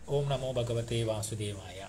ఓం నమో భగవతే వాసుదేవాయ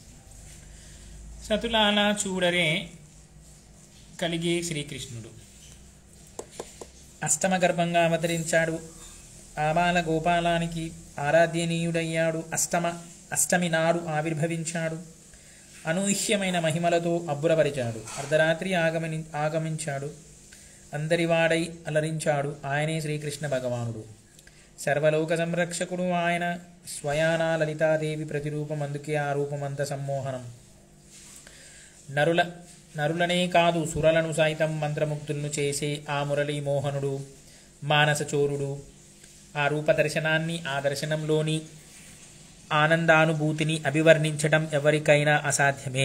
సతులాల చూడరే కలిగే శ్రీకృష్ణుడు అష్టమ గర్భంగా అవతరించాడు ఆబాల గోపాలానికి ఆరాధ్యనీయుడయ్యాడు అష్టమ అష్టమి నాడు ఆవిర్భవించాడు అనూహ్యమైన మహిమలతో అబ్బురపరిచాడు అర్ధరాత్రి ఆగమని ఆగమించాడు అందరివాడై అలరించాడు ఆయనే శ్రీకృష్ణ భగవానుడు సర్వలోక సంరక్షకుడు ఆయన స్వయానా లలితాదేవి ప్రతిరూపం అందుకే ఆ రూపమంత సమ్మోహనం నరుల నరులనే కాదు సురలను సైతం మంత్రముగ్ధులను చేసే ఆ మురళీ మోహనుడు మానసచోరుడు ఆ రూప దర్శనాన్ని ఆ దర్శనంలోని ఆనందానుభూతిని అభివర్ణించడం ఎవరికైనా అసాధ్యమే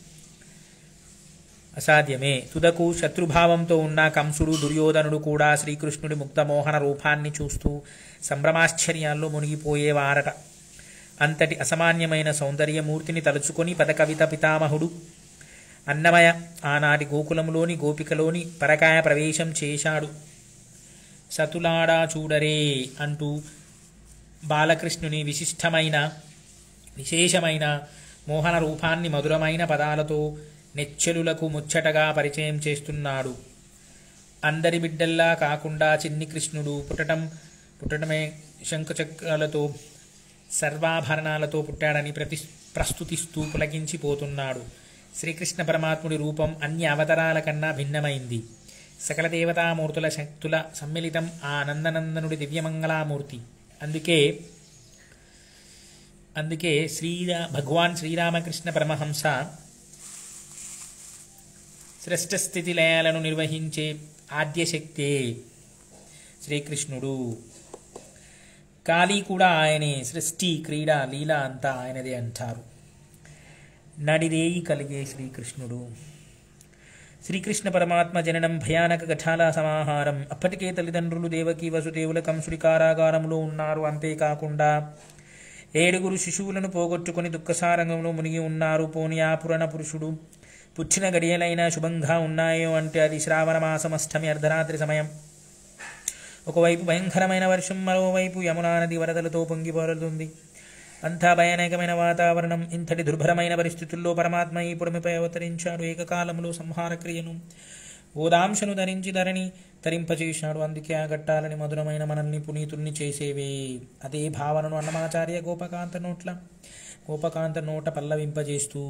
అసాధ్యమే తుదకు శత్రుభావంతో ఉన్న కంసుడు దుర్యోధనుడు కూడా శ్రీకృష్ణుడి ముక్తమోహన రూపాన్ని చూస్తూ సంభ్రమాశ్చర్యాల్లో మునిగిపోయేవారట అంతటి అసామాన్యమైన సౌందర్యమూర్తిని తలుచుకొని పదకవిత పితామహుడు అన్నమయ ఆనాటి గోకులంలోని గోపికలోని పరకాయ ప్రవేశం చేశాడు సతులాడా చూడరే అంటూ బాలకృష్ణుని విశిష్టమైన విశేషమైన మోహన రూపాన్ని మధురమైన పదాలతో నెచ్చెలులకు ముచ్చటగా పరిచయం చేస్తున్నాడు అందరి బిడ్డల్లా కాకుండా చిన్ని కృష్ణుడు పుట్టడం పుట్టడమే శంఖచక్రాలతో సర్వాభరణాలతో పుట్టాడని ప్రతి ప్రస్తుతిస్తూ పులకించిపోతున్నాడు శ్రీకృష్ణ పరమాత్ముడి రూపం అన్ని అవతారాల కన్నా భిన్నమైంది సకల దేవతామూర్తుల శక్తుల సమ్మిళితం ఆ నందనందనుడి దివ్యమంగళామూర్తి అందుకే అందుకే శ్రీరా భగవాన్ శ్రీరామకృష్ణ పరమహంస శ్రేష్ఠ స్థితి లయాలను నిర్వహించే ఆద్యశక్తే శ్రీకృష్ణుడు కాళీ కూడా ఆయనే సృష్టి క్రీడ లీల అంతా ఆయనదే అంటారు నడిరేయి కలిగే శ్రీకృష్ణుడు శ్రీకృష్ణ పరమాత్మ జననం భయానక ఘటాల సమాహారం అప్పటికే తల్లిదండ్రులు దేవకి వసుదేవుల కంసుడి కారాగారంలో ఉన్నారు అంతేకాకుండా ఏడుగురు శిశువులను పోగొట్టుకుని దుఃఖసారంగంలో మునిగి ఉన్నారు పోని ఆ పురాణ పురుషుడు పుచ్చిన గడియలైనా శుభంగా ఉన్నాయో అంటే అది శ్రావణ మాసం అష్టమి అర్ధరాత్రి సమయం ఒకవైపు భయంకరమైన వర్షం మరోవైపు యమునా నది వరదలతో పొంగిపోరుతుంది అంతా భయానకమైన వాతావరణం ఇంతటి దుర్భరమైన పరిస్థితుల్లో పరమాత్మ ఈ పుడమిపై అవతరించాడు ఏకకాలంలో సంహార క్రియను ఓదాంశను ధరించి ధరణి తరింపచేశాడు అందుకే ఆ ఘట్టాలని మధురమైన మనల్ని పునీతుల్ని చేసేవే అదే భావనను అన్నమాచార్య గోపకాంత నోట్ల గోపకాంత నోట పల్లవింపజేస్తూ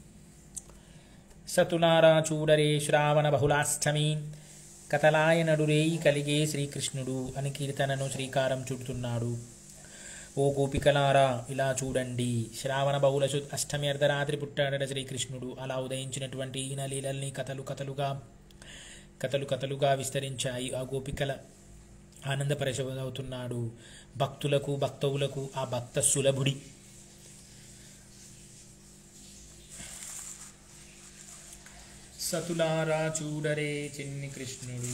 సతులారా చూడరే శ్రావణ బహుళాష్టమి కథలాయ నడురేయి కలిగే శ్రీకృష్ణుడు అని కీర్తనను శ్రీకారం చుడుతున్నాడు ఓ గోపికలారా ఇలా చూడండి శ్రావణ బహుళ శు అష్టమి అర్ధరాత్రి పుట్టాడట శ్రీకృష్ణుడు అలా ఉదయించినటువంటి ఈయన లీలల్ని కథలు కథలుగా కథలు కథలుగా విస్తరించాయి ఆ గోపికల ఆనందపరచవుతున్నాడు భక్తులకు భక్తవులకు ఆ భక్త సులభుడి సతులారా చూడరే చిన్ని కృష్ణుడు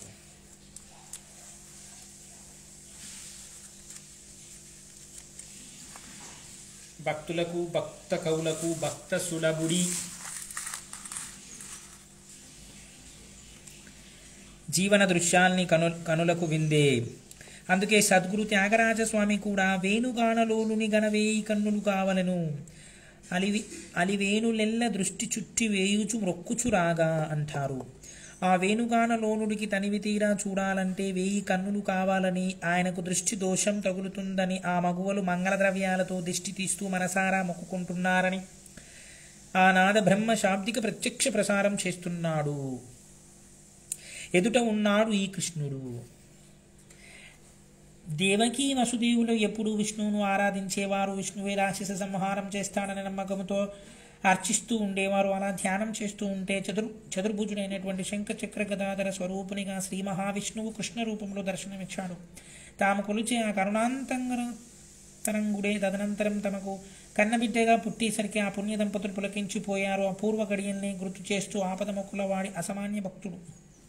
భక్తులకు భక్త కవులకు భక్త సులభుడి జీవన దృశ్యాల్ని కను కనులకు విందే అందుకే సద్గురు త్యాగరాజస్వామి కూడా వేణుగానలోనుని గనవేయి కన్నులు కావలను అలివి అలివేణులెల్ల దృష్టి చుట్టి వేయుచు మ్రొక్కుచు రాగా అంటారు ఆ వేణుగానలోనుడికి తనివి తీరా చూడాలంటే వేయి కన్నులు కావాలని ఆయనకు దృష్టి దోషం తగులుతుందని ఆ మగువలు మంగళద్రవ్యాలతో దిష్టి తీస్తూ మనసారా మొక్కుకుంటున్నారని ఆ నాద బ్రహ్మ శాబ్దిక ప్రత్యక్ష ప్రసారం చేస్తున్నాడు ఎదుట ఉన్నాడు ఈ కృష్ణుడు దేవకీ వసుదేవులు ఎప్పుడు విష్ణువును ఆరాధించేవారు విష్ణువే రాక్షస సంహారం చేస్తాడనే నమ్మకంతో అర్చిస్తూ ఉండేవారు అలా ధ్యానం చేస్తూ ఉంటే చతుర్ చతుర్భుజుడైనటువంటి శంఖ చక్ర గదాధర స్వరూపునిగా శ్రీ మహావిష్ణువు కృష్ణ రూపంలో దర్శనమిచ్చాడు తాము కొలిచే ఆ కరుణాంతంగ తరంగుడే తదనంతరం తమకు కన్నబిడ్డగా పుట్టేసరికి ఆ పుణ్య దంపతులు పులకించిపోయారు ఆ పూర్వ గడియల్ని గుర్తు చేస్తూ ఆపద మొక్కుల వాడి అసామాన్య భక్తుడు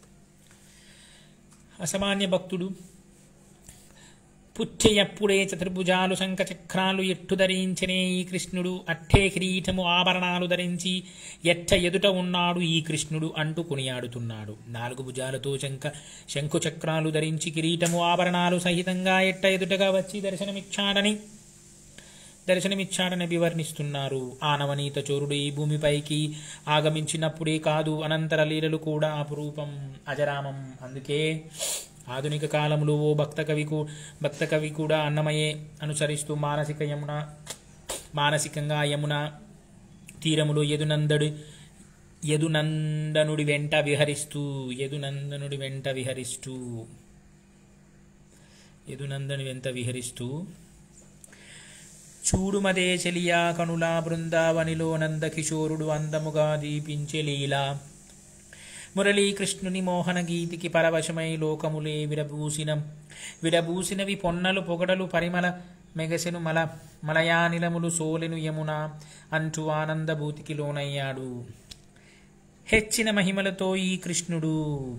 అసామాన్య భక్తుడు పుట్టెయప్పుడే చతుర్భుజాలు శంఖచక్రాలు ఎట్టు ధరించనే ఈ కృష్ణుడు అట్టే కిరీటము ఆభరణాలు ధరించి ఎట్ట ఎదుట ఉన్నాడు ఈ కృష్ణుడు అంటూ కొనియాడుతున్నాడు నాలుగు భుజాలతో శంఖ శంఖు చక్రాలు ధరించి కిరీటము ఆభరణాలు సహితంగా ఎట్ట ఎదుటగా వచ్చి దర్శనమిచ్చాడని దర్శనమిచ్చాడని వివర్ణిస్తున్నారు ఆ నవనీత చోరుడు ఈ భూమిపైకి ఆగమించినప్పుడే కాదు అనంతర లీలలు కూడా అపురూపం అజరామం అందుకే ఆధునిక కాలంలో ఓ భక్త కవి కూ- భక్త కవి కూడా అన్నమయే అనుసరిస్తూ మానసిక యమున మానసికంగా యమున తీరములో యదునందడు యదునందనుడి వెంట విహరిస్తూ యదునందనుడి వెంట విహరిస్తూ యదునందని వెంట విహరిస్తూ చూడుమదే చెలియా కనులా బృందావనిలో నందకిశోరుడు అందముగా దీపించే లీలా మురళీకృష్ణుని మోహన గీతికి పరవశమై లోకములే విరబూసిన విరబూసినవి పొన్నలు పొగడలు పరిమళ మెగసెను మల మలయానిలములు సోలెను యమున అంటూ ఆనందభూతికి లోనయ్యాడు హెచ్చిన మహిమలతో ఈ కృష్ణుడు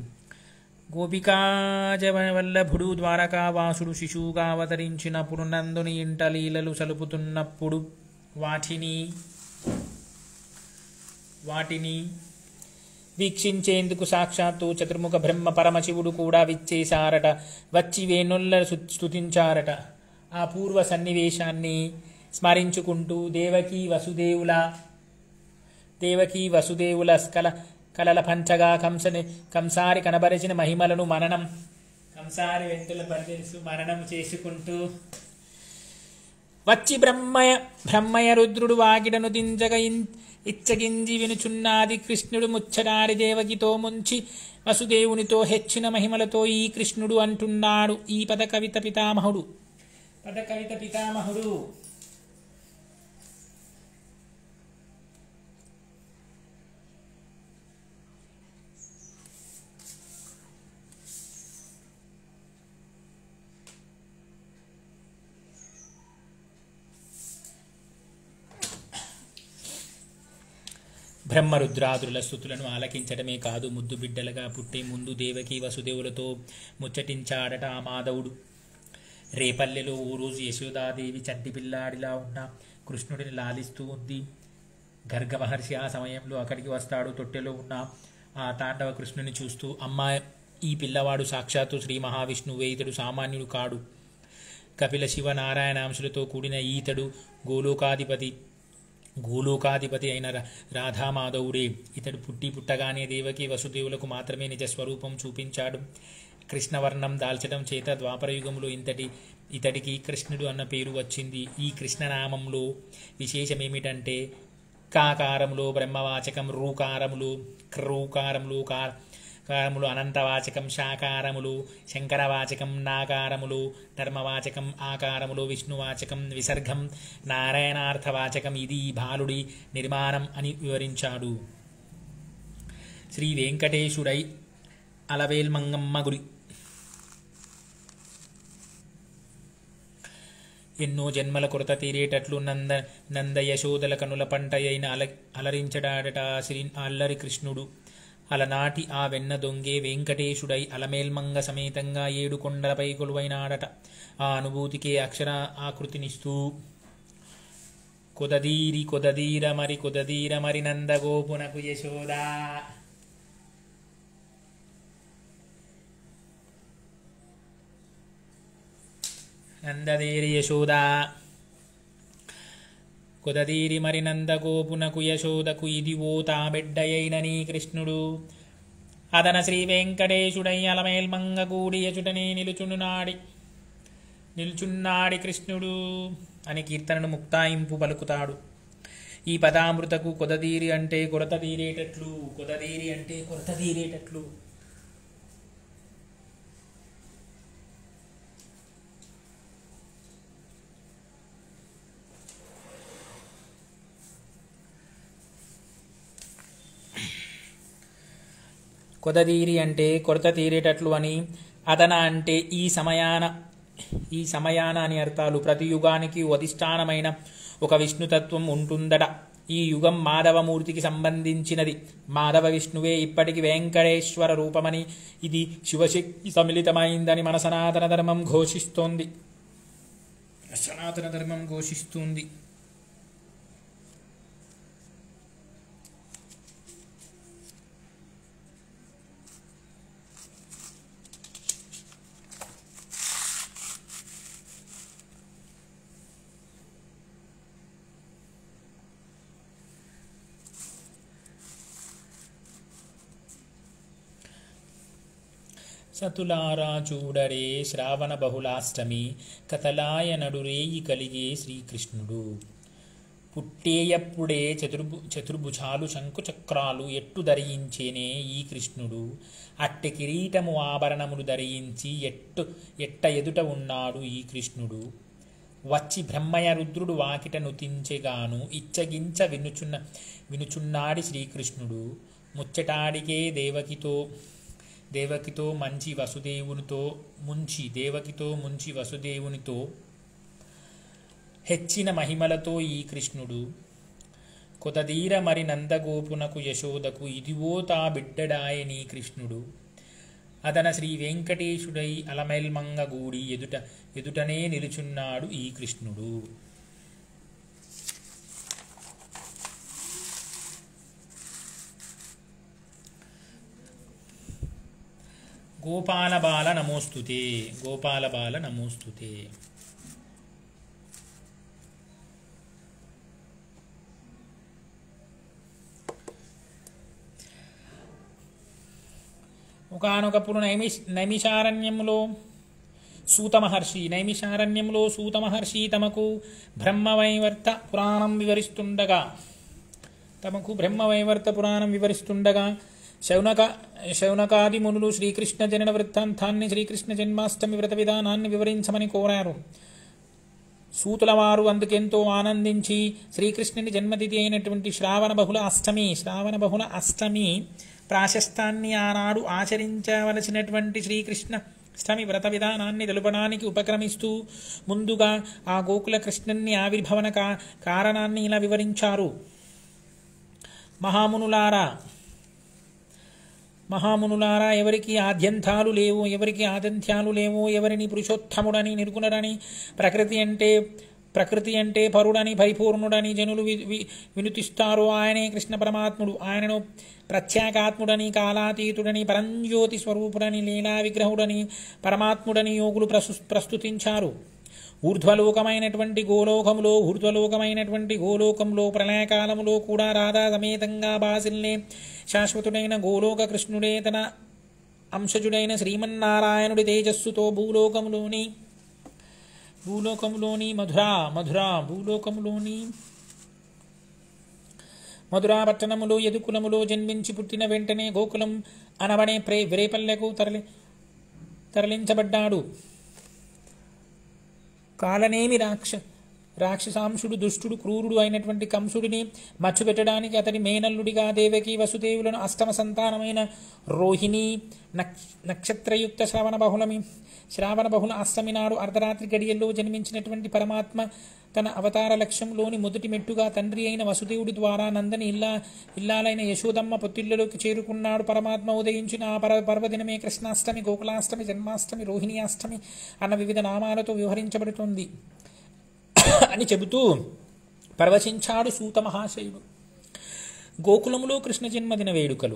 గోపికాజవల్లభుడు ద్వారకావాసుడు శిశువుగా అవతరించినప్పుడు నందుని ఇంట లీలలు సలుపుతున్నప్పుడు వాటిని వాటిని వీక్షించేందుకు సాక్షాత్తు చతుర్ముఖ బ్రహ్మ పరమశివుడు కూడా విచ్చేశారట వచ్చి వేణుల్ల సు- స్తుతించారట ఆ పూర్వ సన్నివేశాన్ని స్మరించుకుంటూ దేవకి వసుదేవుల దేవకి వసుదేవుల స్కల కలల పంచగా కంసని కంసారి కనబరిచిన మహిమలను మననం కంసారి వెంటల పరిచరిస్తూ మననం చేసుకుంటూ వచ్చి బ్రహ్మయ బ్రహ్మయ రుద్రుడు వాకిడను దించగ ఇన్- ఇచ్చగించి వినుచున్నాది కృష్ణుడు ముచ్చడాడి దేవకితో ముంచి వసుదేవునితో హెచ్చిన మహిమలతో ఈ కృష్ణుడు అంటున్నాడు ఈ పద కవిత పితామహుడు పద కవిత పితామహుడు బ్రహ్మరుద్రాదుల స్థుతులను ఆలకించడమే కాదు ముద్దు బిడ్డలుగా పుట్టే ముందు దేవకి వసుదేవులతో ముచ్చటించాడట ఆ మాధవుడు రేపల్లెలో ఓ రోజు యశోదాదేవి చంటి పిల్లాడిలా ఉన్న కృష్ణుడిని లాలిస్తూ ఉంది గర్గ మహర్షి ఆ సమయంలో అక్కడికి వస్తాడు తొట్టెలో ఉన్న ఆ తాండవ కృష్ణుని చూస్తూ అమ్మా ఈ పిల్లవాడు సాక్షాత్తు శ్రీ మహావిష్ణువే ఇతడు సామాన్యుడు కాడు కపిల శివ నారాయణాంశులతో కూడిన ఈతడు గోలోకాధిపతి గోలోకాధిపతి అయిన రా- రాధామాధవుడే ఇతడు పుట్టి పుట్టగానే దేవకి వసుదేవులకు మాత్రమే నిజ స్వరూపం చూపించాడు కృష్ణవర్ణం దాల్చడం చేత ద్వాపరయుగంలో ఇంతటి ఇతడికి కృష్ణుడు అన్న పేరు వచ్చింది ఈ కృష్ణనామంలో విశేషమేమిటంటే కాకారములో బ్రహ్మవాచకం రూకారములు క్రూకారములు కా కారములు అనంతవాచకం శాకారములు శంకరవాచకం నాకారములు ధర్మవాచకం ఆకారములు విష్ణువాచకం విసర్గం నారాయణార్థవాచకం ఇది ఈ బాలుడి నిర్మాణం అని వివరించాడు శ్రీ వెంకటేశుడై అలవేల్మంగమ్మ గురి ఎన్నో జన్మల కొరత తీరేటట్లు నంద నంద యశోదల కనుల పంట అయిన అల అలరించడాడట ఆ శ్రీ అల్లరి కృష్ణుడు అలనాటి ఆ వెన్న దొంగే వెంకటేశుడై అలమేల్మంగ సమేతంగా ఏడు కొండలపై కొలువైనాడట ఆ అనుభూతికే అక్షర ఆకృతినిస్తూ కొదదీరి కొదదీర మరి కొదదీర మరి నందగోపునకు యశోదా నందదేరి యశోద కుదదీరి మరి నందగోపునకు యశోదకు ఇదివో తా బిడ్డయైన నీ కృష్ణుడు అదన శ్రీ వెంకటేశుడై అలమేల్మంగ కూడి యచుటనే నిలుచున్నాడి నిల్చున్నాడి కృష్ణుడు అని కీర్తనను ముక్తాయింపు పలుకుతాడు ఈ పదామృతకు కొదదీరి అంటే కొరత తీరేటట్లు కొదదీరి అంటే కొరత తీరేటట్లు కొదదీరి అంటే కొరత తీరేటట్లు అని అదన అంటే ఈ సమయాన ఈ సమయాన అని అర్థాలు ప్రతి యుగానికి అధిష్టానమైన ఒక విష్ణుతత్వం ఉంటుందట ఈ యుగం మాధవమూర్తికి సంబంధించినది మాధవ విష్ణువే ఇప్పటికి వెంకటేశ్వర రూపమని ఇది శివశక్తి సమిళితమైందని మన సనాతన ధర్మం ఘోషిస్తోంది సనాతన ధర్మం ఘోషిస్తుంది సతులారా చూడరే శ్రావణ బహుళాష్టమి కథలాయ నడురేయి కలిగే శ్రీకృష్ణుడు పుట్టేయప్పుడే చతుర్భు చతుర్భుజాలు శంకుచక్రాలు ఎట్టు ధరించేనే ఈ కృష్ణుడు అట్టె కిరీటము ఆభరణములు ధరించి ఎట్టు ఎట్ట ఎదుట ఉన్నాడు ఈ కృష్ణుడు వచ్చి బ్రహ్మయ రుద్రుడు వాకిట నుతించెగాను ఇచ్చగించ వినుచున్న వినుచున్నాడి శ్రీకృష్ణుడు ముచ్చటాడికే దేవకితో దేవకితో మంచి వసుదేవునితో ముంచి దేవకితో ముంచి వసుదేవునితో హెచ్చిన మహిమలతో ఈ కృష్ణుడు కొతదీర మరి నందగోపునకు యశోదకు ఇదివో తా బిడ్డడాయని కృష్ణుడు అదన శ్రీ వెంకటేశుడై అలమెల్మంగగూడి ఎదుట ఎదుటనే నిలుచున్నాడు ఈ కృష్ణుడు గోపాల బాల నమోస్తుతే గోపాల బాల నమోస్తుతే ఒకనొకప్పుడు నైమిష్ నైమిషారణ్యంలో సూత మహర్షి నైమిషారణ్యంలో సూత మహర్షి తమకు బ్రహ్మవైవర్త పురాణం వివరిస్తుండగా తమకు బ్రహ్మవైవర్త పురాణం వివరిస్తుండగా శౌనక శౌనకాది మునులు శ్రీకృష్ణ జనన వృత్తాంతాన్ని శ్రీకృష్ణ జన్మాష్టమి వ్రత విధానాన్ని వివరించమని కోరారు సూతుల వారు అందుకెంతో ఆనందించి శ్రీకృష్ణుని జన్మతిథి అయినటువంటి శ్రావణ బహుళ అష్టమి శ్రావణ బహుళ అష్టమి ప్రాశస్తాన్ని ఆనాడు ఆచరించవలసినటువంటి శ్రీకృష్ణ అష్టమి వ్రత విధానాన్ని తెలుపడానికి ఉపక్రమిస్తూ ముందుగా ఆ గోకుల కృష్ణుని ఆవిర్భవన కా కారణాన్ని ఇలా వివరించారు మహామునులారా మహామునులారా ఎవరికి ఆద్యంతాలు లేవు ఎవరికి ఆదంత్యాలు లేవు ఎవరిని పురుషోత్తముడని నిర్గుణుడని ప్రకృతి అంటే ప్రకృతి అంటే పరుడని పరిపూర్ణుడని జనులు వి వి- వినుతిస్తారో ఆయనే కృష్ణ పరమాత్ముడు ఆయనను ప్రత్యేకాత్ముడని కాలాతీతుడని పరంజ్యోతి స్వరూపుడని లీలా విగ్రహుడని పరమాత్ముడని యోగులు ప్రసు ప్రస్తుతించారు ఊర్ధ్వలోకమైనటువంటి గోలోకములో ఊర్ధ్వలోకమైనటువంటి గోలోకంలో ప్రళయకాలములో కూడా రాధా సమేతంగా బాసిల్నే శాశ్వతుడైన గోలోక కృష్ణుడే తన అంశజుడైన శ్రీమన్నారాయణుడి తేజస్సుతో భూలోకములోని భూలోకములోని మధురా మధురా భూలోకములోని మధురా పట్టణములో యదుకులములో జన్మించి పుట్టిన వెంటనే గోకులం అనబడే ప్రే విరేపల్లెకు తరలి తరలించబడ్డాడు కాలనేమి రాక్ష రాక్షసాంశుడు దుష్టుడు క్రూరుడు అయినటువంటి కంసుడిని మచ్చుపెట్టడానికి అతడి మేనల్లుడిగా దేవకి వసుదేవులను అష్టమ సంతానమైన రోహిణి నక్ష నక్షత్రయుక్త శ్రవణ బహుళమి శ్రావణ బహుళ అష్టమి నాడు అర్ధరాత్రి గడియల్లో జన్మించినటువంటి పరమాత్మ తన అవతార లక్ష్యంలోని మొదటి మెట్టుగా తండ్రి అయిన వసుదేవుడి ద్వారా నందని ఇల్లా ఇల్లాలైన యశోదమ్మ పొత్తిళ్లలోకి చేరుకున్నాడు పరమాత్మ ఉదయించిన ఆ పర పర్వదినమే కృష్ణాష్టమి గోకులాష్టమి జన్మాష్టమి రోహిణి అష్టమి అన్న వివిధ నామాలతో వ్యవహరించబడుతుంది అని చెబుతూ పరవశించాడు సూత మహాశయుడు గోకులములో కృష్ణ జన్మదిన వేడుకలు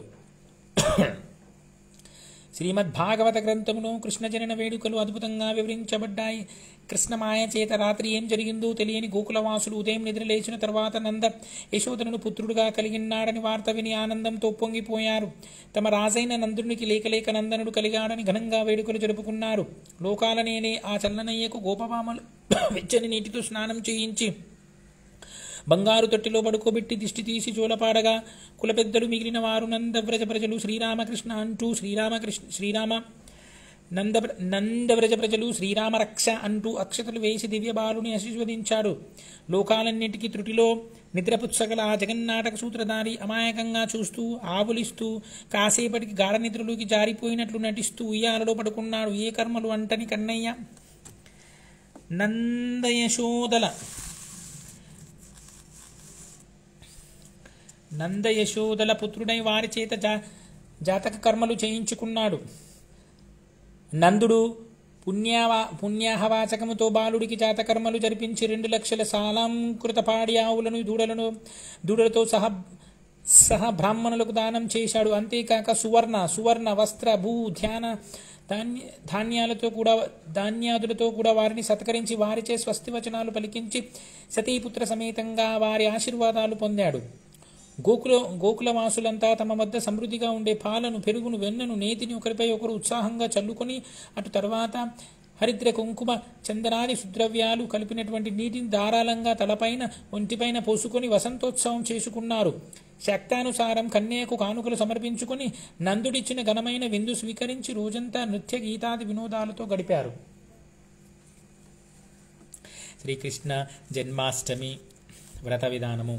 శ్రీమద్భాగవత గ్రంథములో కృష్ణ జనన వేడుకలు అద్భుతంగా వివరించబడ్డాయి కృష్ణమాయ చేత రాత్రి ఏం జరిగిందో తెలియని గోకులవాసులు ఉదయం నిద్రలేచిన తర్వాత నంద యశోదనుడు పుత్రుడుగా కలిగినాడని వార్త విని ఆనందంతో పొంగిపోయారు తమ రాజైన నందునికి లేకలేక నందనుడు కలిగాడని ఘనంగా వేడుకలు జరుపుకున్నారు లోకాలనేలే ఆ చల్లనయ్యకు గోపవామలు వెచ్చని నీటితో స్నానం చేయించి బంగారు తొట్టిలో పడుకోబెట్టి దిష్టి తీసి జోలపాడగా కులపెద్దలు మిగిలిన వారు నందవ్రజ ప్రజలు శ్రీరామకృష్ణ అంటూ శ్రీరామకృష్ణ శ్రీరామ నంద నందవ్రజ ప్రజలు శ్రీరామరక్ష అంటూ అక్షతలు వేసి దివ్య బాలుని ఆశీర్వదించాడు లోకాలన్నిటికీ త్రుటిలో నిద్రపుచ్చగల ఆ జగన్నాటక సూత్రధారి అమాయకంగా చూస్తూ ఆవులిస్తూ కాసేపటికి గాఢ నిద్రలోకి జారిపోయినట్లు నటిస్తూ ఉయ్యాలలో పడుకున్నాడు ఏ కర్మలు అంటని కన్నయ్య నందయశోదల నందయశోదల పుత్రుడై వారి చేత జా జాతక కర్మలు చేయించుకున్నాడు నందుడు పుణ్యావా పుణ్యాహవాచకముతో బాలుడికి జాతకర్మలు జరిపించి రెండు లక్షల సాలాంకృత పాడి ఆవులను దూడలను దూడలతో సహా సహ బ్రాహ్మణులకు దానం చేశాడు అంతేకాక సువర్ణ సువర్ణ వస్త్ర భూ ధ్యాన ధాన్య ధాన్యాలతో కూడా ధాన్యాదులతో కూడా వారిని సత్కరించి వారిచే స్వస్తి వచనాలు పలికించి సతీపుత్ర సమేతంగా వారి ఆశీర్వాదాలు పొందాడు గోకుల గోకులవాసులంతా తమ వద్ద సమృద్ధిగా ఉండే పాలను పెరుగును వెన్నను నేతిని ఒకరిపై ఒకరు ఉత్సాహంగా చల్లుకొని అటు తర్వాత హరిద్ర కుంకుమ చందనాది సుద్రవ్యాలు కలిపినటువంటి నీటిని ధారాళంగా తలపైన ఒంటిపైన పోసుకొని వసంతోత్సవం చేసుకున్నారు శక్తానుసారం కన్యకు కానుకలు సమర్పించుకొని నందుడిచ్చిన ఘనమైన విందు స్వీకరించి రోజంతా నృత్య గీతాది వినోదాలతో గడిపారు శ్రీకృష్ణ జన్మాష్టమి వ్రత విధానము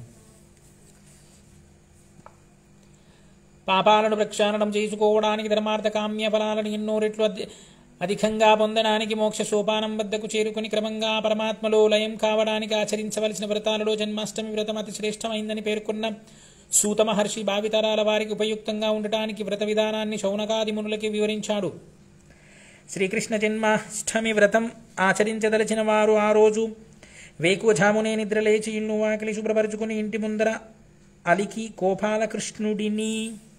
పాపాలను ప్రక్షాళనం చేసుకోవడానికి ధర్మార్థ కామ్య ఫలాలను ఎన్నో రెట్లు అధి- అధికంగా పొందడానికి మోక్ష సోపానం వద్దకు చేరుకుని క్రమంగా పరమాత్మలో లయం కావడానికి ఆచరించవలసిన వ్రతాలలో జన్మాష్టమి వ్రతం అతి శ్రేష్టమైందని పేర్కొన్న సూత మహర్షి భావితరాల వారికి ఉపయుక్తంగా ఉండటానికి వ్రత విధానాన్ని శౌనకాది మునులకి వివరించాడు శ్రీకృష్ణ జన్మాష్టమి వ్రతం ఆచరించదలిచిన వారు ఆ రోజు వేకువజామునే నిద్రలేచి ఇల్లు వాకిలి శుభ్రపరుచుకుని ఇంటి ముందర అలికి గోపాలకృష్ణుడిని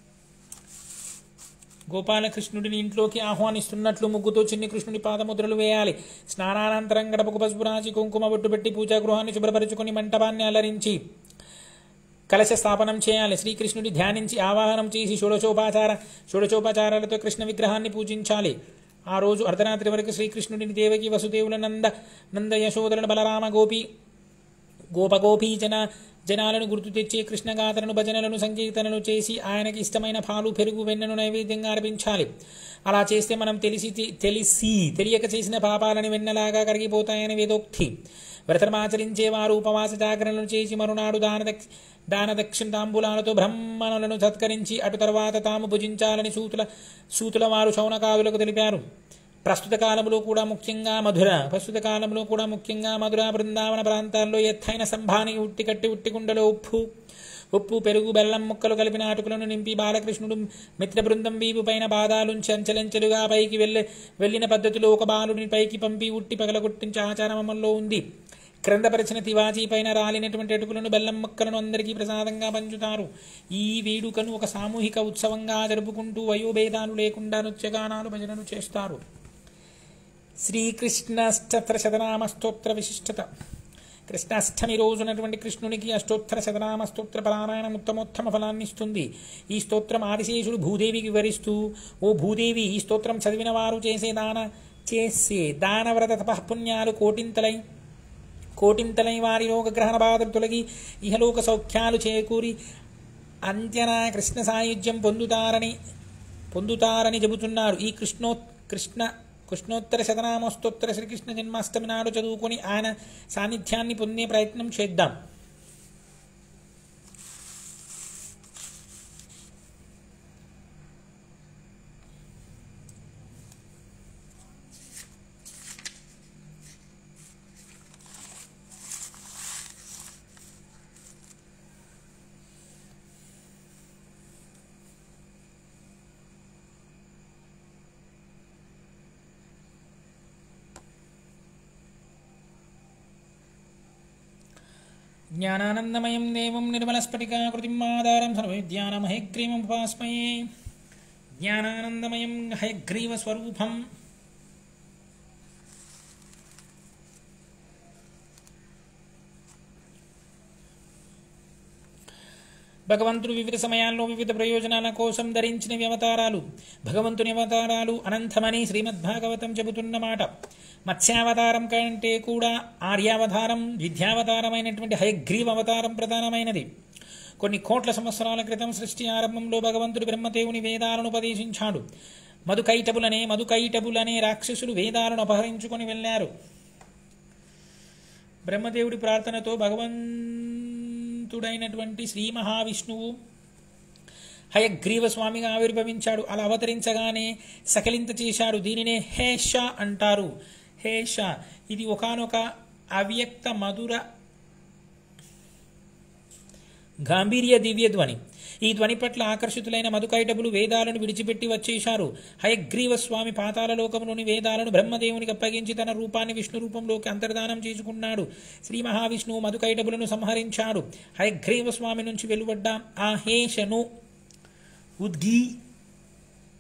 గోపాలకృష్ణుడిని ఇంట్లోకి ఆహ్వానిస్తున్నట్లు ముగ్గుతో చిన్ని కృష్ణుడి పాదముద్రలు వేయాలి స్నానానంతరం గడపకు పసుపు రాసి కుంకుమ బొట్టు పెట్టి పూజా గృహాన్ని శుభ్రపరుచుకుని మంటపాన్ని అలరించి కలశ స్థాపనం చేయాలి శ్రీకృష్ణుడి ధ్యానించి ఆవాహనం చేసి షోడశోపాచార షోడశోపచారాలతో కృష్ణ విగ్రహాన్ని పూజించాలి ఆ రోజు అర్ధరాత్రి వరకు శ్రీకృష్ణుడిని దేవకి వసుదేవుల నంద నంద యశోదరుడు బలరామ గోపి గోపగోపీ జన జనాలను గుర్తు తెచ్చే కృష్ణగాథలను భజనలను సంకీర్తనలు చేసి ఆయనకి ఇష్టమైన పాలు పెరుగు వెన్నను నైవేద్యంగా అర్పించాలి అలా చేస్తే మనం తెలిసి తెలిసి తెలియక చేసిన పాపాలని వెన్నలాగా కరిగిపోతాయని వేదోక్తి వ్రతమాచరించేవారు ఉపవాస జాగరణలు చేసి మరునాడు దాన దక్ష దాన దక్షిణ తాంబూలాలతో బ్రహ్మణులను సత్కరించి అటు తర్వాత తాము భుజించాలని సూతుల సూతుల వారు శౌనకాదులకు తెలిపారు ప్రస్తుత కాలంలో కూడా ముఖ్యంగా మధుర ప్రస్తుత కాలంలో కూడా ముఖ్యంగా మధుర బృందావన ప్రాంతాల్లో ఎత్తైన సంభాని ఉట్టి కట్టి ఉట్టి కుండలో ఉప్పు ఉప్పు పెరుగు బెల్లం ముక్కలు కలిపిన అటుకులను నింపి బాలకృష్ణుడు మిత్ర బృందం వీపు పైన బాధాలుంచి అంచెలంచెలుగా పైకి వెళ్ళి వెళ్ళిన పద్ధతిలో ఒక బాలుని పైకి పంపి ఉట్టి పగలగొట్టించే ఆచారం అమల్లో ఉంది క్రిందపరిచిన తివాచీ పైన రాలినటువంటి అటుకులను బెల్లం ముక్కలను అందరికీ ప్రసాదంగా పంచుతారు ఈ వేడుకను ఒక సామూహిక ఉత్సవంగా జరుపుకుంటూ వయోభేదాలు లేకుండా నృత్యగానాలు భజనలు చేస్తారు శ్రీకృష్ణాష్టోత్తర శతనామ స్తోత్ర విశిష్టత కృష్ణాష్టమి రోజునటువంటి కృష్ణునికి అష్టోత్తర శతనామ స్తోత్ర పారాయణం ఉత్తమోత్తమ ఫలాన్ని ఇస్తుంది ఈ స్తోత్రం ఆదిశేషుడు భూదేవికి వివరిస్తూ ఓ భూదేవి ఈ స్తోత్రం చదివిన వారు చేసే దాన చేసే దానవ్రత తపఃపుణ్యాలు కోటింతలై కోటింతలై వారి రోగగ్రహణ బాధలు తొలగి ఇహలోక సౌఖ్యాలు చేకూరి అంత్యన కృష్ణ సాయుధ్యం పొందుతారని పొందుతారని చెబుతున్నారు ఈ కృష్ణో కృష్ణ కృష్ణోత్తర శతనామస్తోత్తర శ్రీకృష్ణ జన్మాష్టమి నాడు చదువుకొని ఆయన సాన్నిధ్యాన్ని పొందే ప్రయత్నం చేద్దాం జ్ఞానానందమయం దేవం నిర్మలస్ఫటికాకృతిం ఆధారం సర్వవిద్యానమహగ్రీవముపాస్మయే జ్ఞానానందమయం హయగ్రీవస్వరూపం భగవంతుడు వివిధ సమయాల్లో వివిధ ప్రయోజనాల కోసం ధరించినవి అవతారాలు భగవంతుని అవతారాలు అనంతమని శ్రీమద్భాగవతం చెబుతున్నమాట మత్స్యావతారం కంటే కూడా ఆర్యావతారం విద్యావతారమైనటువంటి హయగ్రీవ అవతారం ప్రధానమైనది కొన్ని కోట్ల సంవత్సరాల క్రితం సృష్టి ఆరంభంలో భగవంతుడు బ్రహ్మదేవుని వేదాలను ఉపదేశించాడు మధుకైటబులనే మధుకైటబులనే రాక్షసులు వేదాలను అపహరించుకొని వెళ్ళారు బ్రహ్మదేవుడి ప్రార్థనతో భగవంతుడైనటువంటి శ్రీ మహావిష్ణువు హయగ్రీవ స్వామిగా ఆవిర్భవించాడు అలా అవతరించగానే సకలింత చేశాడు దీనినే హేష అంటారు హేష ఇది ఒకానొక అవ్యక్త మధుర గాంభీర్య దివ్య ధ్వని ఈ ధ్వని పట్ల ఆకర్షితులైన మధుకైటబులు వేదాలను విడిచిపెట్టి వచ్చేశారు హయగ్రీవ స్వామి పాతాల లోకంలోని వేదాలను బ్రహ్మదేవునికి అప్పగించి తన రూపాన్ని విష్ణు రూపంలోకి అంతర్ధానం చేసుకున్నాడు శ్రీ మహావిష్ణువు మధుకైటబులను సంహరించాడు హయగ్రీవ స్వామి నుంచి వెలువడ్డ ఆ హేషను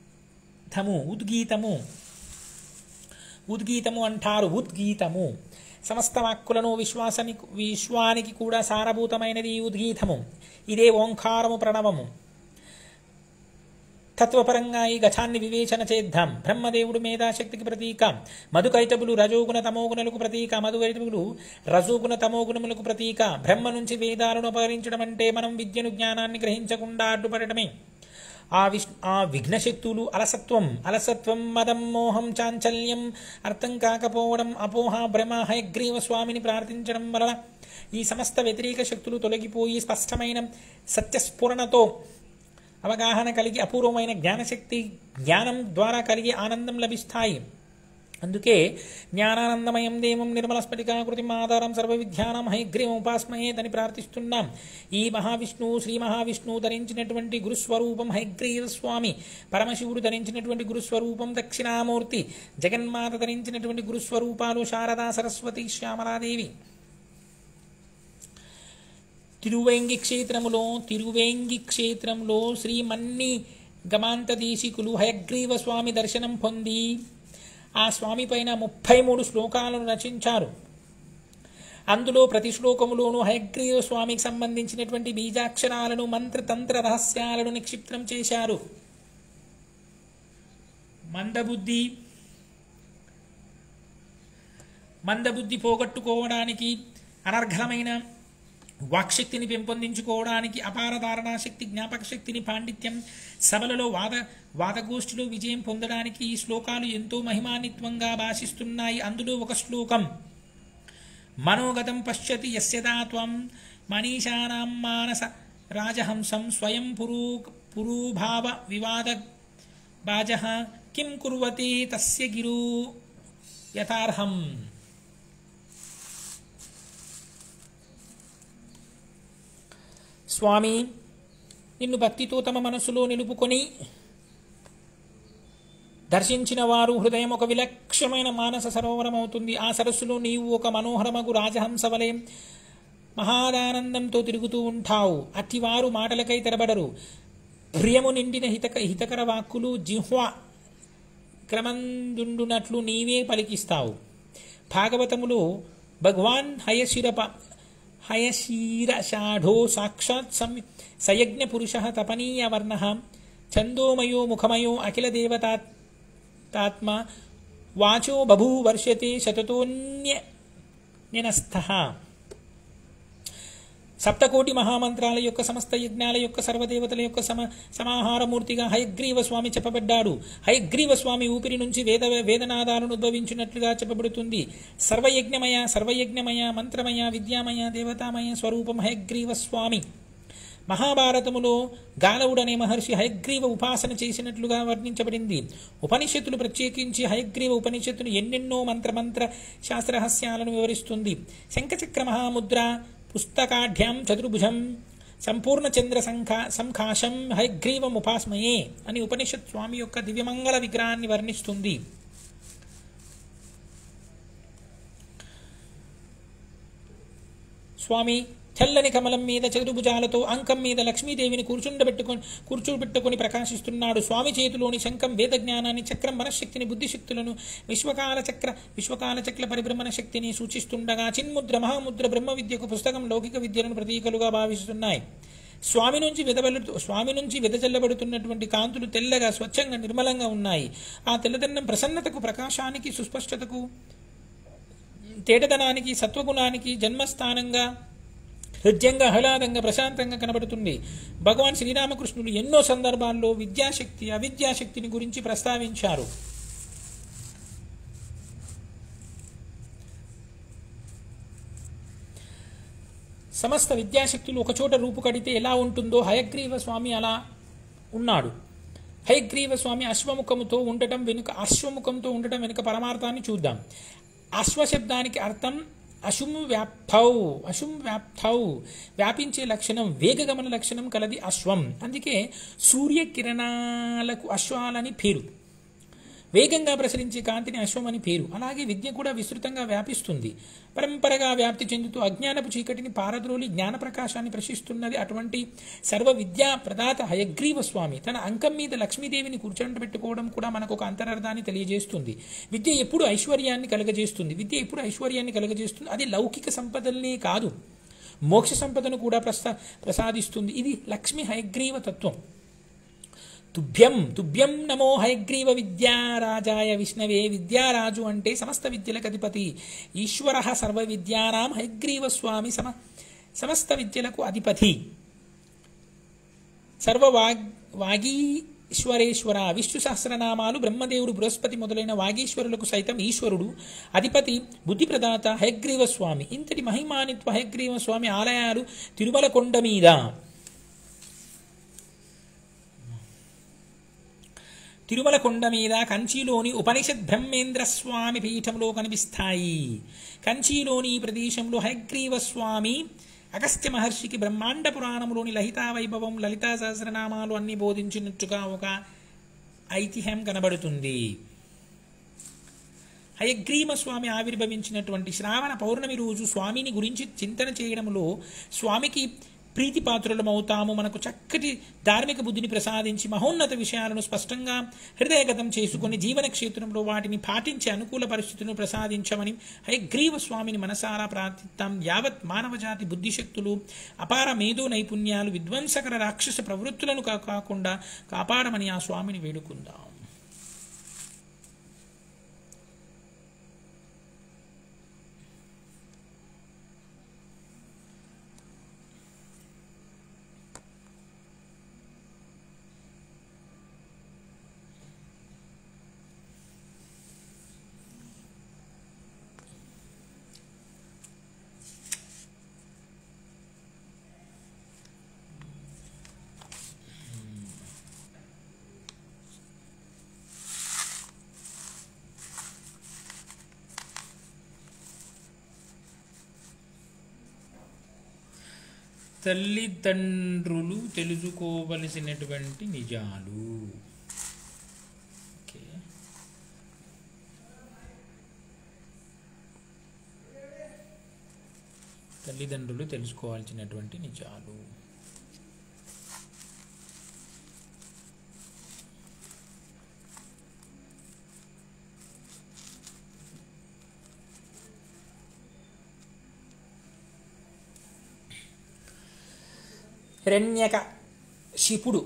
ఉద్గీతము ఉద్గీతము ఉద్గీతము అంటారు ఉద్గీతము సమస్త వాక్కులను విశ్వాసని విశ్వానికి కూడా సారభూతమైనది ఈ ఉద్గీతము ఇదే ఓంకారము ప్రణవము తత్వపరంగా ఈ ఘటాన్ని వివేచన చేద్దాం బ్రహ్మదేవుడు మేధాశక్తికి ప్రతీక మధుకైటబులు రజోగుణ తమోగుణలకు ప్రతీక మధుకైటబులు రజోగుణ తమోగుణములకు ప్రతీక బ్రహ్మ నుంచి వేదాలను అపహరించడం అంటే మనం విద్యను జ్ఞానాన్ని గ్రహించకుండా అడ్డుపడటమే ఆ విష్ ఆ విఘ్నశక్తులు అలసత్వం అలసత్వం మదం మోహం చాంచల్యం అర్థం కాకపోవడం అపోహ భ్రమ హయగ్రీవ స్వామిని ప్రార్థించడం వలన ఈ సమస్త వ్యతిరేక శక్తులు తొలగిపోయి స్పష్టమైన సత్యస్ఫురణతో అవగాహన కలిగి అపూర్వమైన జ్ఞానశక్తి జ్ఞానం ద్వారా కలిగే ఆనందం లభిస్తాయి అందుకే జ్ఞానానందమయం దేవం నిర్మల స్ఫటికాకృతి ఆధారం సర్వ విద్యానం హైగ్రీవం ఉపాస్మయేదని ప్రార్థిస్తున్నాం ఈ మహావిష్ణువు శ్రీ మహావిష్ణువు ధరించినటువంటి గురుస్వరూపం హైగ్రీవ స్వామి పరమశివుడు ధరించినటువంటి గురుస్వరూపం దక్షిణామూర్తి జగన్మాత ధరించినటువంటి గురుస్వరూపాలు శారదా సరస్వతి శ్యామలాదేవి తిరువేంగి క్షేత్రములో తిరువేంగి క్షేత్రంలో శ్రీ మన్ని గమాంతదేశికులు హయగ్రీవ స్వామి దర్శనం పొంది ఆ స్వామి పైన ముప్పై మూడు శ్లోకాలను రచించారు అందులో ప్రతి శ్లోకములోనూ హయగ్రీవ స్వామికి సంబంధించినటువంటి బీజాక్షరాలను మంత్రతంత్ర రహస్యాలను నిక్షిప్తం చేశారు మందబుద్ధి మందబుద్ధి పోగొట్టుకోవడానికి అనర్ఘలమైన వాక్శక్తిని పెంపొందించుకోవడానికి అపారధారణా శక్తి జ్ఞాపక శక్తిని పాండిత్యం సభలలో వాద వాదగోష్ఠిలో విజయం పొందడానికి ఈ శ్లోకాలు ఎంతో మహిమాన్విత్వంగా భాషిస్తున్నాయి అందులో ఒక శ్లోకం మనోగతం పశ్యతి యస్యదా త్వం మనీషానాం మానస రాజహంసం స్వయం పురూ పురూభావ వివాద బాజ కిం కుర్వతే తస్య గిరు యథార్హం స్వామి నిన్ను భక్తితో తమ మనసులో నిలుపుకొని దర్శించిన వారు హృదయం ఒక విలక్షణమైన మానస సరోవరం అవుతుంది ఆ సరస్సులో నీవు ఒక మనోహరమగు రాజహంస వలె మహాదానందంతో తిరుగుతూ ఉంటావు అతివారు మాటలకై తెరబడరు ప్రియము నిండిన హితక హితకర వాక్కులు జిహ్వ క్రమందుండునట్లు నీవే పలికిస్తావు భాగవతములో భగవాన్ హయశిరప హయశీరషాఢో సాక్షాత్ సం సయజ్ఞ పురుష తపనీయ వర్ణ ఛందోమయో ముఖమయో అఖిల దేవతాత్మ వాచో బభూ వర్షతే శతతోన్య నినస్థ సప్తకోటి మహామంత్రాల యొక్క సమస్త యజ్ఞాల యొక్క సర్వదేవతల యొక్క సమ సమాహారమూర్తిగా హయగ్రీవ స్వామి చెప్పబడ్డాడు హయగ్రీవ స్వామి ఊపిరి నుంచి వేద వేదనాదాలను ఉద్భవించినట్లుగా చెప్పబడుతుంది సర్వయజ్ఞమయ సర్వయజ్ఞమయ మంత్రమయ విద్యామయ దేవతామయ స్వరూపం హయగ్రీవ స్వామి మహాభారతములో గాలవుడనే మహర్షి హయగ్రీవ ఉపాసన చేసినట్లుగా వర్ణించబడింది ఉపనిషత్తులు ప్రత్యేకించి హయగ్రీవ ఉపనిషత్తును ఎన్నెన్నో మంత్రమంత్ర శాస్త్రహస్యాలను వివరిస్తుంది శంఖచక్ర మహాముద్ర పుస్తకాఢ్యాం చతుర్భుజం సంపూర్ణ చంద్ర సంఖా సంఖాశం హయగ్రీవం ఉపాస్మయే అని ఉపనిషత్ స్వామి యొక్క దివ్యమంగళ విగ్రహాన్ని వర్ణిస్తుంది స్వామి తెల్లని కమలం మీద చతుర్భుజాలతో అంకం మీద లక్ష్మీదేవిని కూర్చుండబెట్టుకొని కూర్చోబెట్టుకొని ప్రకాశిస్తున్నాడు స్వామి చేతిలోని శంఖం వేద జ్ఞానాన్ని చక్రం మనశ్శక్తిని బుద్ధిశక్తులను విశ్వకాల చక్ర విశ్వకాల చక్ర పరిభ్రమణ శక్తిని సూచిస్తుండగా చిన్ముద్ర మహాముద్ర బ్రహ్మ విద్యకు పుస్తకం లౌకిక విద్యలను ప్రతీకలుగా భావిస్తున్నాయి స్వామి నుంచి విదబలు స్వామి నుంచి విదజల్లబడుతున్నటువంటి కాంతులు తెల్లగా స్వచ్ఛంగా నిర్మలంగా ఉన్నాయి ఆ తెల్లదన్నం ప్రసన్నతకు ప్రకాశానికి సుస్పష్టతకు తేటదనానికి సత్వగుణానికి జన్మస్థానంగా హృద్యంగా ఆహ్లాదంగా ప్రశాంతంగా కనబడుతుంది భగవాన్ శ్రీరామకృష్ణులు ఎన్నో సందర్భాల్లో విద్యాశక్తి అవిద్యాశక్తిని గురించి ప్రస్తావించారు సమస్త విద్యాశక్తులు ఒకచోట రూపుకడితే ఎలా ఉంటుందో హయగ్రీవ స్వామి అలా ఉన్నాడు హయగ్రీవ స్వామి అశ్వముఖముతో ఉండటం వెనుక అశ్వముఖంతో ఉండటం వెనుక పరమార్థాన్ని చూద్దాం అశ్వశబ్దానికి అర్థం అశుము వ్యాప్తౌ అశుం వ్యాప్తౌ వ్యాపించే లక్షణం వేగగమన లక్షణం కలది అశ్వం అందుకే సూర్యకిరణాలకు అశ్వాలని పేరు వేగంగా ప్రసరించే కాంతిని అశ్వం అని పేరు అలాగే విద్య కూడా విస్తృతంగా వ్యాపిస్తుంది పరంపరగా వ్యాప్తి చెందుతూ అజ్ఞానపు చీకటిని పారద్రోలి జ్ఞాన ప్రకాశాన్ని ప్రశిస్తున్నది అటువంటి సర్వ విద్యా ప్రదాత హయగ్రీవ స్వామి తన అంకం మీద లక్ష్మీదేవిని కూర్చోబెట్టుకోవడం కూడా మనకు ఒక అంతరార్థాన్ని తెలియజేస్తుంది విద్య ఎప్పుడు ఐశ్వర్యాన్ని కలగజేస్తుంది విద్య ఎప్పుడు ఐశ్వర్యాన్ని కలగజేస్తుంది అది లౌకిక సంపదల్నే కాదు మోక్ష సంపదను కూడా ప్రసా ప్రసాదిస్తుంది ఇది లక్ష్మి హయగ్రీవ తత్వం తుభ్యం తుభ్యం నమో హయగ్రీవ విద్యారాజాయ విష్ణవే విద్యారాజు అంటే సమస్త విద్యలకు అధిపతి ఈశ్వర సర్వ విద్యానాం హయగ్రీవ స్వామి సమ సమస్త విద్యలకు అధిపతి సర్వ వాగ్ వాగీశ్వరేశ్వర విష్ణు సహస్రనామాలు బ్రహ్మదేవుడు బృహస్పతి మొదలైన వాగీశ్వరులకు సైతం ఈశ్వరుడు అధిపతి బుద్ధిప్రదాత హయగ్రీవ స్వామి ఇంతటి మహిమానిత్వ హయగ్రీవ స్వామి ఆలయాలు తిరుమల కొండ మీద తిరుమల కొండ మీద కంచిలోని ఉపనిషత్ బ్రహ్మేంద్ర స్వామి పీఠంలో కనిపిస్తాయి కంచిలోని ఈ ప్రదేశంలో హయగ్రీవ స్వామి అగస్త్య మహర్షికి బ్రహ్మాండ పురాణంలోని లలితా వైభవం లలితా సహస్రనామాలు అన్ని బోధించినట్టుగా ఒక ఐతిహ్యం కనబడుతుంది హయగ్రీవ స్వామి ఆవిర్భవించినటువంటి శ్రావణ పౌర్ణమి రోజు స్వామిని గురించి చింతన చేయడంలో స్వామికి ప్రీతిపాత్రులమవుతాము మనకు చక్కటి ధార్మిక బుద్ధిని ప్రసాదించి మహోన్నత విషయాలను స్పష్టంగా హృదయగతం చేసుకుని జీవన క్షేత్రంలో వాటిని పాటించే అనుకూల పరిస్థితులను ప్రసాదించమని హయగ్రీవ స్వామిని మనసారా ప్రార్థిస్తాం యావత్ మానవజాతి బుద్ధిశక్తులు అపార మేధో నైపుణ్యాలు విధ్వంసకర రాక్షస ప్రవృత్తులను కా- కాకుండా కాపాడమని ఆ స్వామిని వేడుకుందాం తల్లిదండ్రులు తెలుసుకోవలసినటువంటి నిజాలు ఓకే తల్లిదండ్రులు తెలుసుకోవాల్సినటువంటి నిజాలు హిరణ్యక శిపుడు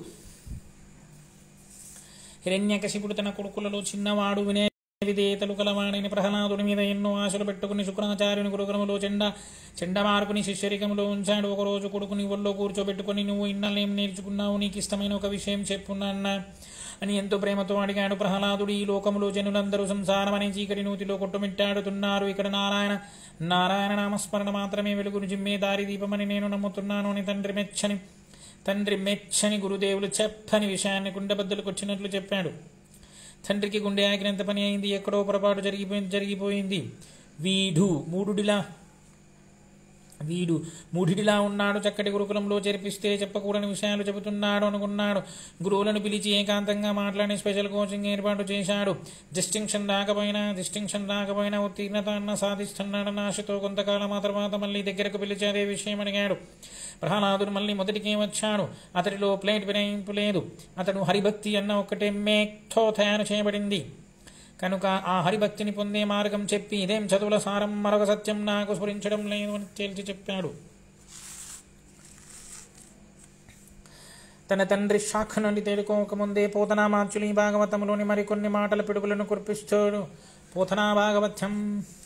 హిరణ్యకశిపుడు తన కొడుకులలో చిన్నవాడు వినయ విధేయతలు కలవాడని ప్రహ్లాదుని మీద ఎన్నో ఆశలు పెట్టుకుని శుక్రాచార్యుని గురుకులములో చెండ చెండమార్కుని శిష్యరికంలో ఉంచాడు ఒకరోజు కొడుకుని ఒళ్ళో కూర్చోబెట్టుకుని నువ్వు ఇన్నలేం నేర్చుకున్నావు నీకు ఇష్టమైన ఒక విషయం చెప్పున్నా అన్న అని ఎంతో ప్రేమతో అడిగాడు ప్రహ్లాదుడు ఈ లోకములో జనులందరూ సంసారం అనే చీకటి నూతిలో కొట్టుమిట్టాడుతున్నారు ఇక్కడ నారాయణ నారాయణ నామస్మరణ మాత్రమే వెలుగును జిమ్మే దారి దీపమని నేను నమ్ముతున్నాను అని తండ్రి మెచ్చని తండ్రి మెచ్చని గురుదేవులు చెప్పని విషయాన్ని గుండెబద్దలకు వచ్చినట్లు చెప్పాడు తండ్రికి గుండె ఆగినంత పని అయింది ఎక్కడో పొరపాటు జరిగిపోయింది జరిగిపోయింది వీడు మూడుడిలా వీడు మూఢిడిలా ఉన్నాడు చక్కటి గురుకులంలో చేర్పిస్తే చెప్పకూడని విషయాలు చెబుతున్నాడు అనుకున్నాడు గురువులను పిలిచి ఏకాంతంగా మాట్లాడి స్పెషల్ కోచింగ్ ఏర్పాటు చేశాడు డిస్టింక్షన్ రాకపోయినా డిస్టింక్షన్ రాకపోయినా ఉత్తీర్ణత అన్న సాధిస్తున్నాడన్న ఆశతో కొంతకాలం ఆ తర్వాత మళ్ళీ దగ్గరకు పిలిచి అదే విషయం అడిగాడు ప్రహ్లాదుడు మళ్ళీ మొదటికే వచ్చాడు అతడిలో ప్లేట్ వినయింపు లేదు అతడు హరిభక్తి అన్న ఒక్కటే మేక్తో తయారు చేయబడింది కనుక ఆ హరిభక్తిని పొందే మార్గం చెప్పి ఇదేం చదువుల సారం మరొక సత్యం నాకు స్ఫురించడం లేదు అని తేల్చి చెప్పాడు తన తండ్రి శాఖ నుండి తేలుకోకముందే పోతనా మార్చులు ఈ భాగవతంలోని మరికొన్ని మాటల పిడుగులను కురిపిస్తాడు పోతనా భాగవత్యం